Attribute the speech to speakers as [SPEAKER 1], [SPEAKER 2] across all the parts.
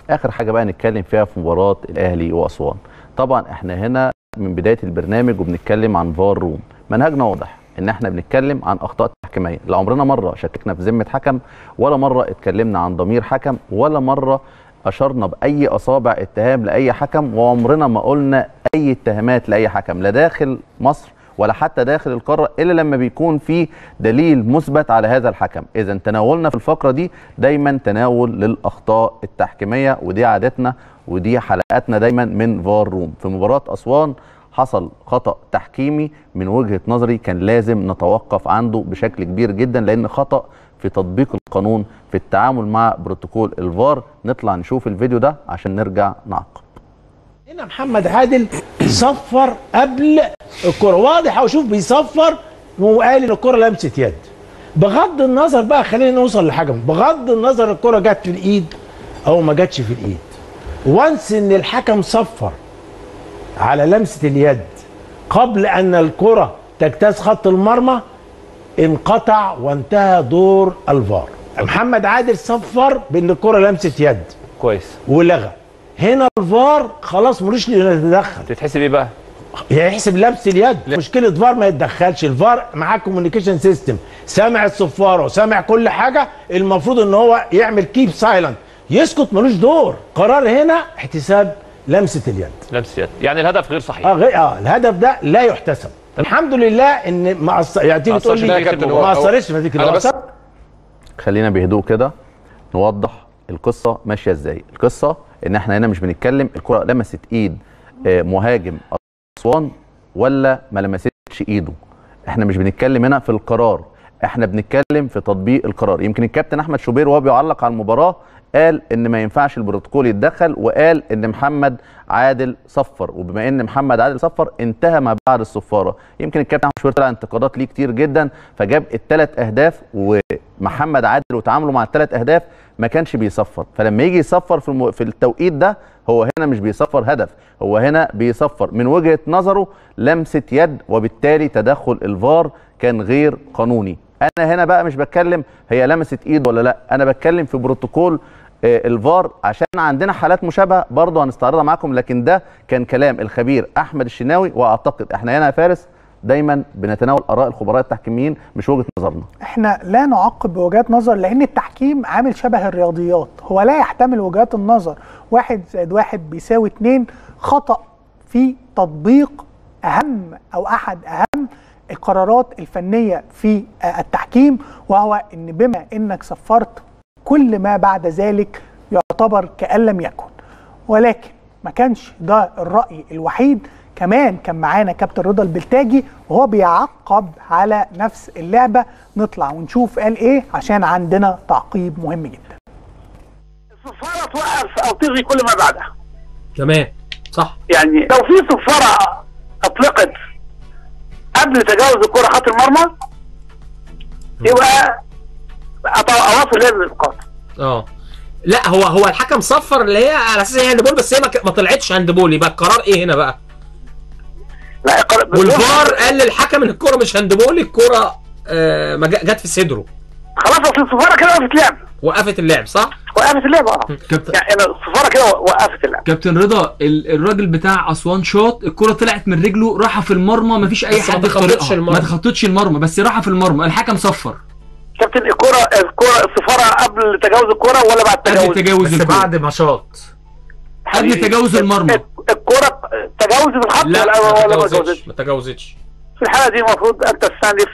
[SPEAKER 1] اخر حاجه بقى نتكلم فيها في مباراه الاهلي واسوان طبعا احنا هنا من بدايه البرنامج وبنتكلم عن فار روم منهجنا واضح ان احنا بنتكلم عن اخطاء تحكيميه لا عمرنا مره شككنا في ذمه حكم ولا مره اتكلمنا عن ضمير حكم ولا مره اشرنا باي اصابع اتهام لاي حكم وعمرنا ما قلنا اي اتهامات لاي حكم لا داخل مصر ولا حتى داخل القاره الا لما بيكون في دليل مثبت على هذا الحكم اذا تناولنا في الفقره دي دايما تناول للاخطاء التحكيميه ودي عادتنا ودي حلقاتنا دايما من فار روم في مباراه اسوان حصل خطا تحكيمي من وجهه نظري كان لازم نتوقف عنده بشكل كبير جدا لان خطا في تطبيق القانون في التعامل مع بروتوكول الفار نطلع نشوف الفيديو ده عشان نرجع نعقب
[SPEAKER 2] هنا محمد عادل صفر قبل الكرة واضح او شوف بيصفر وقال ان الكرة لمست يد بغض النظر بقى خلينا نوصل لحاجه بغض النظر الكرة جت في الايد او ما جاتش في الايد وانس ان الحكم صفر على لمسة اليد قبل ان الكرة تجتاز خط المرمى انقطع وانتهى دور الفار محمد عادل صفر بان الكرة لمست يد
[SPEAKER 3] كويس
[SPEAKER 2] ولغى هنا الفار خلاص ملوش يتدخل
[SPEAKER 3] تتحسب ايه بقى؟
[SPEAKER 2] يحسب لمس اليد مشكله فار ما يتدخلش الفار معاه كوميونيكيشن سيستم سامع الصفاره وسامع كل حاجه المفروض ان هو يعمل كيب سايلنت يسكت ملوش دور قرار هنا احتساب لمسه اليد
[SPEAKER 3] لمس يد يعني الهدف غير صحيح
[SPEAKER 2] اه, غير آه الهدف ده لا يحتسب الحمد لله ان ما أص... يعني تيجي
[SPEAKER 3] ما
[SPEAKER 2] تقول
[SPEAKER 3] أثرش
[SPEAKER 2] لي
[SPEAKER 3] فيها كابتن، هو-
[SPEAKER 2] ما اثرش في نتيجه
[SPEAKER 4] أنا بس-
[SPEAKER 2] الأثر.
[SPEAKER 1] خلينا بهدوء كده نوضح القصه ماشيه ازاي القصه ان احنا هنا مش بنتكلم الكره لمست ايد آه، مهاجم اسوان ولا ما لمستش ايده احنا مش بنتكلم هنا في القرار احنا بنتكلم في تطبيق القرار يمكن الكابتن احمد شوبير وهو بيعلق على المباراه قال ان ما ينفعش البروتوكول يتدخل وقال ان محمد عادل صفر وبما ان محمد عادل صفر انتهى ما بعد الصفاره يمكن الكابتن احمد شوبير طلع انتقادات ليه كتير جدا فجاب الثلاث اهداف ومحمد عادل وتعامله مع الثلاث اهداف ما كانش بيصفر فلما يجي يصفر في الم... في التوقيت ده هو هنا مش بيصفر هدف هو هنا بيصفر من وجهه نظره لمسه يد وبالتالي تدخل الفار كان غير قانوني انا هنا بقى مش بتكلم هي لمست ايد ولا لا انا بتكلم في بروتوكول آه، الفار عشان عندنا حالات مشابهه برضه هنستعرضها معاكم لكن ده كان كلام الخبير احمد الشناوي واعتقد احنا هنا يا فارس دايما بنتناول اراء الخبراء التحكيميين مش وجهه نظرنا
[SPEAKER 5] احنا لا نعقب بوجهات نظر لان التحكيم عامل شبه الرياضيات هو لا يحتمل وجهات النظر واحد زائد واحد بيساوي اتنين خطأ في تطبيق اهم او احد اهم القرارات الفنية في آه، التحكيم وهو ان بما انك صفرت كل ما بعد ذلك يعتبر كأن لم يكن ولكن ما كانش ده الرأي الوحيد كمان كان معانا كابتن رضا البلتاجي وهو بيعقب على نفس اللعبة نطلع ونشوف قال ايه عشان عندنا تعقيب مهم جدا
[SPEAKER 6] الصفارة توقف أو تلغي كل ما بعدها
[SPEAKER 7] تمام صح
[SPEAKER 6] يعني لو في صفارة أطلقت قبل تجاوز الكرة خط المرمى يبقى أط- أواصل لازم الإسقاط
[SPEAKER 7] اه لا هو هو الحكم صفر اللي هي على اساس هي هاندبول بس هي ما ك- ما طلعتش هاندبول يبقى القرار ايه هنا بقى؟
[SPEAKER 6] لا يقر-
[SPEAKER 7] والفار قال للحكم ان الكرة مش هاندبول الكرة آه ما جا- جت في صدره
[SPEAKER 6] خلاص أصل الصفارة كده وقفت لعب
[SPEAKER 7] وقفت اللعب صح؟
[SPEAKER 6] وقفت اللعب اه
[SPEAKER 4] كابتن
[SPEAKER 6] يعني الصفارة كده وقفت اللعب
[SPEAKER 4] كابتن رضا ال- الراجل بتاع اسوان شاط الكره طلعت من رجله راحه في المرمى مفيش اي
[SPEAKER 7] بس ما
[SPEAKER 4] حد
[SPEAKER 7] تخططش
[SPEAKER 4] يخترقها
[SPEAKER 7] المرمى.
[SPEAKER 4] ما تخططش المرمى بس راحه في المرمى الحكم صفر
[SPEAKER 6] كابتن الكرة الكرة الصفارة قبل تجاوز الكرة ولا بعد
[SPEAKER 4] قبل
[SPEAKER 6] تجاوز؟
[SPEAKER 4] تجاوز
[SPEAKER 7] بس
[SPEAKER 4] الكرة
[SPEAKER 7] بعد ما شاط
[SPEAKER 4] قبل تجاوز المرمى.
[SPEAKER 6] الكرة تجاوزت الخط
[SPEAKER 7] لا
[SPEAKER 6] ولا
[SPEAKER 7] ما
[SPEAKER 6] ولا ما
[SPEAKER 7] تجاوزتش
[SPEAKER 6] تجاوزتش؟
[SPEAKER 7] ما تجاوزتش
[SPEAKER 6] في الحالة دي المفروض أن تستهدف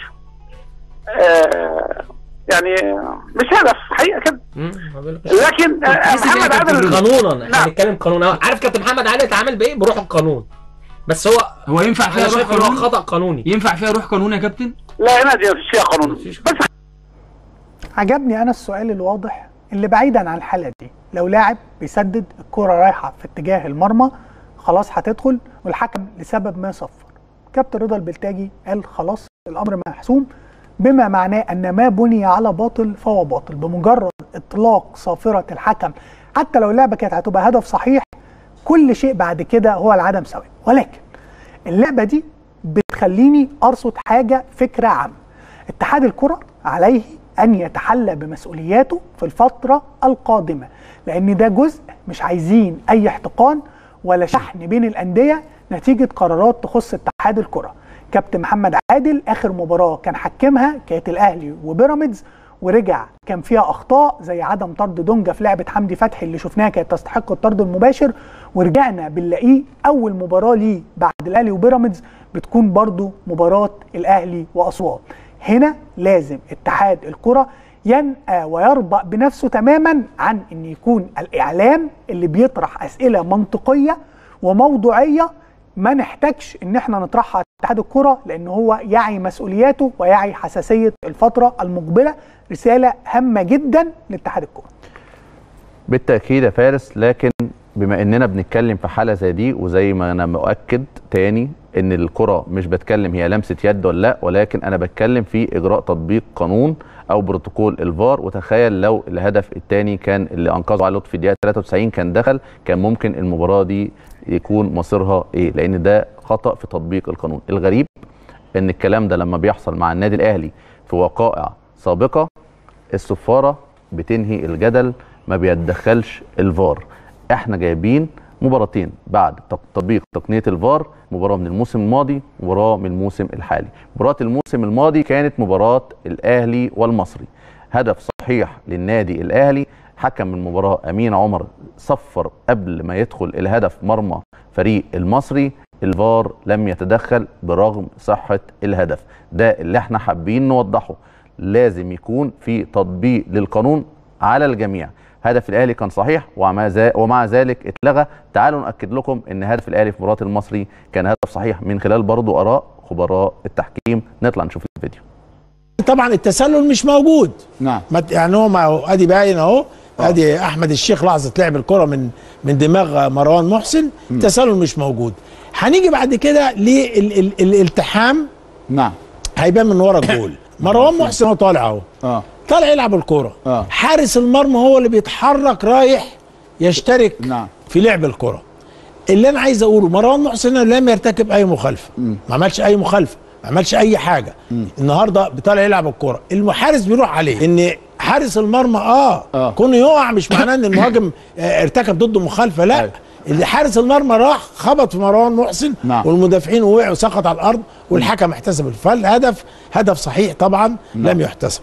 [SPEAKER 6] آه يعني مش هدف حقيقة كده
[SPEAKER 7] مم، ما بقولك.
[SPEAKER 6] لكن آه،
[SPEAKER 4] تحس إن هي
[SPEAKER 6] محمد
[SPEAKER 4] كانت
[SPEAKER 6] عادل
[SPEAKER 7] قانونا احنا
[SPEAKER 6] نعم.
[SPEAKER 7] بنتكلم قانون عارف كابتن محمد علي اتعامل بايه؟ بروح القانون بس هو
[SPEAKER 4] هو ينفع
[SPEAKER 7] انا
[SPEAKER 4] فيها روح
[SPEAKER 7] شايف ان هو
[SPEAKER 4] قانون
[SPEAKER 7] خطا قانوني
[SPEAKER 4] ينفع فيها روح قانون يا كابتن
[SPEAKER 6] لا هنا دي مفيش فيها قانون
[SPEAKER 7] مفيش
[SPEAKER 6] بس
[SPEAKER 5] عجبني انا السؤال الواضح اللي بعيدا عن الحالة دي لو لاعب بيسدد الكرة رايحة في اتجاه المرمى خلاص هتدخل والحكم لسبب ما صفر كابتن رضا البلتاجي قال خلاص الامر محسوم بما معناه ان ما بني على باطل فهو باطل بمجرد اطلاق صافرة الحكم حتى لو اللعبة كانت هتبقى هدف صحيح كل شيء بعد كده هو العدم سواء ولكن اللعبة دي بتخليني ارصد حاجة فكرة عامة اتحاد الكرة عليه ان يتحلى بمسؤولياته في الفتره القادمه لان ده جزء مش عايزين اي احتقان ولا شحن بين الانديه نتيجه قرارات تخص اتحاد الكره كابتن محمد عادل اخر مباراه كان حكمها كانت الاهلي وبيراميدز ورجع كان فيها اخطاء زي عدم طرد دونجا في لعبه حمدي فتحي اللي شفناها كانت تستحق الطرد المباشر ورجعنا بنلاقيه اول مباراه ليه بعد الاهلي وبيراميدز بتكون برضو مباراه الاهلي واسوان هنا لازم اتحاد الكره ينأى ويربأ بنفسه تماما عن ان يكون الاعلام اللي بيطرح اسئله منطقيه وموضوعيه ما نحتاجش ان احنا نطرحها على اتحاد الكره لان هو يعي مسؤولياته ويعي حساسيه الفتره المقبله رساله هامه جدا لاتحاد الكره
[SPEAKER 1] بالتاكيد يا فارس لكن بما اننا بنتكلم في حاله زي دي وزي ما انا مؤكد تاني ان الكره مش بتكلم هي لمسه يد ولا لا ولكن انا بتكلم في اجراء تطبيق قانون او بروتوكول الفار وتخيل لو الهدف الثاني كان اللي انقذه علي لطفي الدقيقه 93 كان دخل كان ممكن المباراه دي يكون مصيرها ايه لان ده خطا في تطبيق القانون الغريب ان الكلام ده لما بيحصل مع النادي الاهلي في وقائع سابقه الصفاره بتنهي الجدل ما بيتدخلش الفار احنا جايبين مباراتين بعد تطبيق تقنيه الفار مباراه من الموسم الماضي ومباراه من الموسم الحالي مباراه الموسم الماضي كانت مباراه الاهلي والمصري هدف صحيح للنادي الاهلي حكم المباراه امين عمر صفر قبل ما يدخل الهدف مرمى فريق المصري الفار لم يتدخل برغم صحه الهدف ده اللي احنا حابين نوضحه لازم يكون في تطبيق للقانون على الجميع هدف الاهلي كان صحيح ومع ذا- ومع ذلك اتلغى تعالوا ناكد لكم ان هدف الاهلي في مباراه المصري كان هدف صحيح من خلال برضو اراء خبراء التحكيم نطلع نشوف الفيديو
[SPEAKER 2] طبعا التسلل مش موجود
[SPEAKER 8] نعم
[SPEAKER 2] ما ت- يعني هو مع ادي باين اهو ادي احمد الشيخ لحظه لعب الكره من من دماغ مروان محسن التسلل مش موجود هنيجي بعد كده للالتحام
[SPEAKER 8] نعم
[SPEAKER 2] هيبان من ورا الجول مروان محسن هو طالع اهو
[SPEAKER 8] اه
[SPEAKER 2] طالع يلعب الكره
[SPEAKER 8] آه.
[SPEAKER 2] حارس المرمى هو اللي بيتحرك رايح يشترك
[SPEAKER 8] نعم.
[SPEAKER 2] في لعب الكره اللي انا عايز اقوله مروان محسن لم يرتكب اي مخالفه ما عملش اي مخالفه ما عملش اي حاجه النهارده بيطلع يلعب الكره المحارس بيروح عليه ان حارس المرمى اه,
[SPEAKER 8] آه.
[SPEAKER 2] كونه يقع مش معناه ان المهاجم آه ارتكب ضده مخالفه لا
[SPEAKER 8] أيوة.
[SPEAKER 2] اللي حارس المرمى راح خبط في مروان محسن
[SPEAKER 8] نعم.
[SPEAKER 2] والمدافعين وقعوا وسقط على الارض والحكم احتسب فالهدف هدف صحيح طبعا لم يحتسب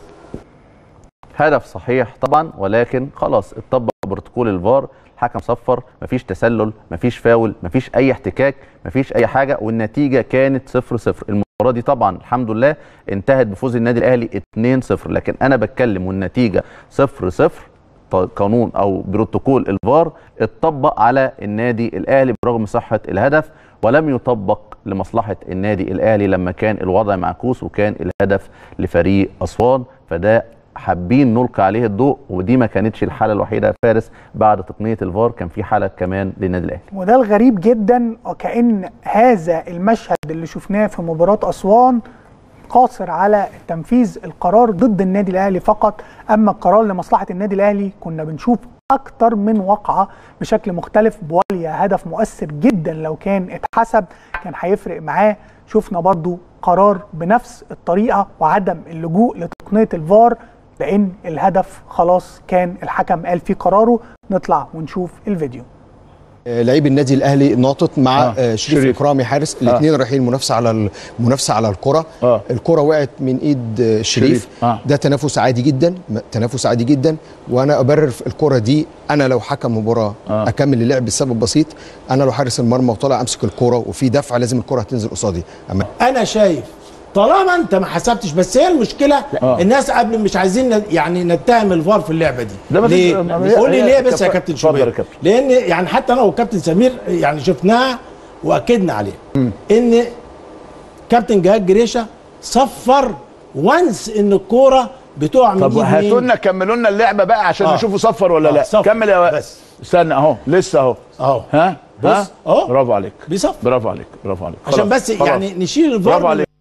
[SPEAKER 1] هدف صحيح طبعا ولكن خلاص اتطبق بروتوكول الفار الحكم صفر مفيش تسلل مفيش فاول مفيش اي احتكاك مفيش اي حاجه والنتيجه كانت 0 0 المباراه دي طبعا الحمد لله انتهت بفوز النادي الاهلي 2 0 لكن انا بتكلم والنتيجه 0 0 قانون او بروتوكول الفار اتطبق على النادي الاهلي برغم صحه الهدف ولم يطبق لمصلحه النادي الاهلي لما كان الوضع معكوس وكان الهدف لفريق اسوان فده حابين نلقي عليه الضوء ودي ما كانتش الحاله الوحيده يا فارس بعد تقنيه الفار كان في حاله كمان للنادي الاهلي
[SPEAKER 5] وده الغريب جدا وكأن هذا المشهد اللي شفناه في مباراة أسوان قاصر على تنفيذ القرار ضد النادي الأهلي فقط أما القرار لمصلحة النادي الأهلي كنا بنشوف أكتر من وقعة بشكل مختلف بواليا هدف مؤثر جدا لو كان اتحسب كان هيفرق معاه شفنا برضو قرار بنفس الطريقة وعدم اللجوء لتقنية الفار لأن الهدف خلاص كان الحكم قال فيه قراره نطلع ونشوف الفيديو
[SPEAKER 9] آه، لعيب النادي الاهلي ناطط مع
[SPEAKER 8] آه،
[SPEAKER 9] آه. شريف,
[SPEAKER 8] شريف.
[SPEAKER 9] اكرامي حارس الاثنين رايحين منافسه على المنافسه على الكره
[SPEAKER 8] آه.
[SPEAKER 9] الكره وقعت من ايد آه، شريف,
[SPEAKER 8] شريف. آه.
[SPEAKER 9] ده تنافس عادي جدا م- تنافس عادي جدا وانا ابرر في الكره دي انا لو حكم مباراه
[SPEAKER 8] آه.
[SPEAKER 9] آه. اكمل اللعب بسبب بسيط انا لو حارس المرمى وطالع امسك الكره وفي دفع لازم الكره هتنزل قصادي اما
[SPEAKER 2] انا شايف طالما انت ما حسبتش بس هي المشكله
[SPEAKER 8] آه.
[SPEAKER 2] الناس قبل مش عايزين ن- يعني نتهم الفار في اللعبه دي
[SPEAKER 8] ده ما فيش-
[SPEAKER 2] ليه؟
[SPEAKER 8] ما هي-
[SPEAKER 2] قول لي
[SPEAKER 8] هي
[SPEAKER 2] ليه بس يا
[SPEAKER 8] كفا-
[SPEAKER 2] كابتن
[SPEAKER 8] اتفضل يا
[SPEAKER 2] شوبير
[SPEAKER 8] كابتن.
[SPEAKER 2] لان يعني حتى انا وكابتن سمير يعني شفناها واكدنا عليها ان كابتن جهاد جريشه صفر وانس ان الكوره بتقع من
[SPEAKER 8] طب
[SPEAKER 2] ايد
[SPEAKER 8] هاتوا
[SPEAKER 2] مين
[SPEAKER 8] لنا كملوا لنا اللعبه بقى عشان
[SPEAKER 2] آه.
[SPEAKER 8] نشوفوا صفر ولا
[SPEAKER 2] آه،
[SPEAKER 8] لا
[SPEAKER 2] صفر.
[SPEAKER 8] كمل يا
[SPEAKER 2] بس.
[SPEAKER 8] استنى اهو لسه اهو
[SPEAKER 2] اهو
[SPEAKER 8] ها ها
[SPEAKER 2] بص، أهو.
[SPEAKER 8] برافو عليك
[SPEAKER 2] بيصفر
[SPEAKER 8] برافو عليك برافو عليك
[SPEAKER 2] عشان
[SPEAKER 8] خلاص،
[SPEAKER 2] بس
[SPEAKER 8] خلاص.
[SPEAKER 2] يعني نشيل الفار
[SPEAKER 8] برافو
[SPEAKER 2] من
[SPEAKER 8] عليك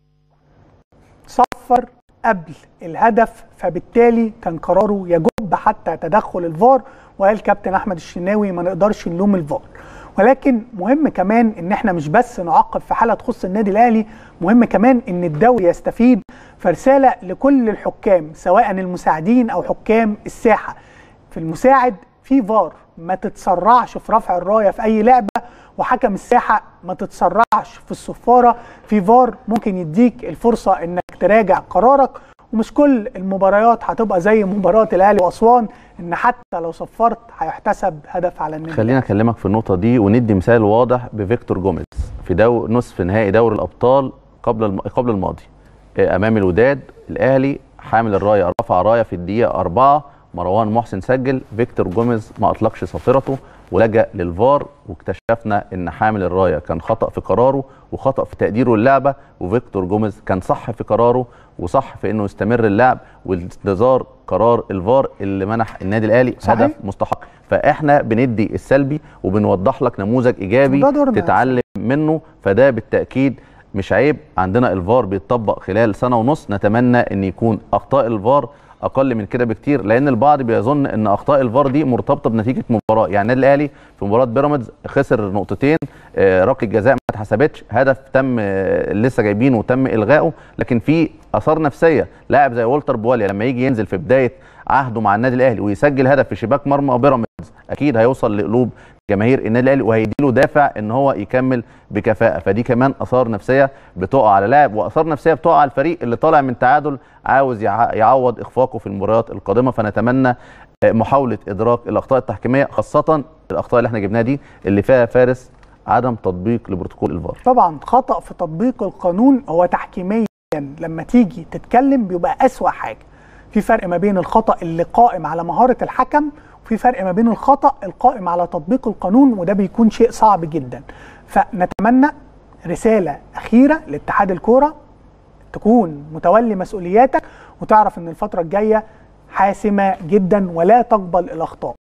[SPEAKER 5] صفر قبل الهدف فبالتالي كان قراره يجب حتى تدخل الفار وقال كابتن احمد الشناوي ما نقدرش نلوم الفار ولكن مهم كمان ان احنا مش بس نعاقب في حاله تخص النادي الاهلي مهم كمان ان الدوري يستفيد فرساله لكل الحكام سواء المساعدين او حكام الساحه في المساعد في فار ما تتسرعش في رفع الرايه في اي لعبه وحكم الساحه ما تتسرعش في الصفاره في فار ممكن يديك الفرصه انك تراجع قرارك ومش كل المباريات هتبقى زي مباراه الاهلي واسوان ان حتى لو صفرت هيحتسب هدف على النادي
[SPEAKER 1] خلينا اكلمك في النقطه دي وندي مثال واضح بفيكتور جوميز في دو نصف نهائي دوري الابطال قبل الم... قبل الماضي آه، امام الوداد الاهلي حامل الرايه رفع رايه في الدقيقه أربعة مروان محسن سجل فيكتور جوميز ما اطلقش صافرته ولجا للفار واكتشفنا ان حامل الرايه كان خطا في قراره وخطا في تقديره اللعبه وفيكتور جوميز كان صح في قراره وصح في انه يستمر اللعب وانتظار قرار الفار اللي منح النادي الاهلي
[SPEAKER 5] صحيح.
[SPEAKER 1] هدف مستحق فاحنا بندي السلبي وبنوضح لك نموذج ايجابي
[SPEAKER 5] وده دورنا.
[SPEAKER 1] تتعلم منه فده بالتاكيد مش عيب عندنا الفار بيتطبق خلال سنه ونص نتمنى ان يكون اخطاء الفار اقل من كده بكتير لان البعض بيظن ان اخطاء الفار دي مرتبطه بنتيجه مباراه يعني النادي الاهلي في مباراه بيراميدز خسر نقطتين آه، ركله جزاء ما اتحسبتش هدف تم آه، لسه جايبينه وتم الغائه لكن في اثار نفسيه لاعب زي والتر بواليا لما يجي ينزل في بدايه عهده مع النادي الاهلي ويسجل هدف في شباك مرمى بيراميدز اكيد هيوصل لقلوب جماهير النادي الاهلي وهيديله دافع ان هو يكمل بكفاءه فدي كمان اثار نفسيه بتقع على لاعب واثار نفسيه بتقع على الفريق اللي طالع من تعادل عاوز يع- يعوض اخفاقه في المباريات القادمه فنتمنى آه، محاوله ادراك الاخطاء التحكيميه خاصه الاخطاء اللي احنا جبناها دي اللي فيها فارس عدم تطبيق لبروتوكول الفار
[SPEAKER 5] طبعا خطأ في تطبيق القانون هو تحكيميا لما تيجي تتكلم بيبقى أسوأ حاجة في فرق ما بين الخطأ اللي قائم على مهارة الحكم وفي فرق ما بين الخطأ القائم على تطبيق القانون وده بيكون شيء صعب جدا فنتمنى رسالة أخيرة لاتحاد الكورة تكون متولي مسؤولياتك وتعرف ان الفترة الجاية حاسمة جدا ولا تقبل الأخطاء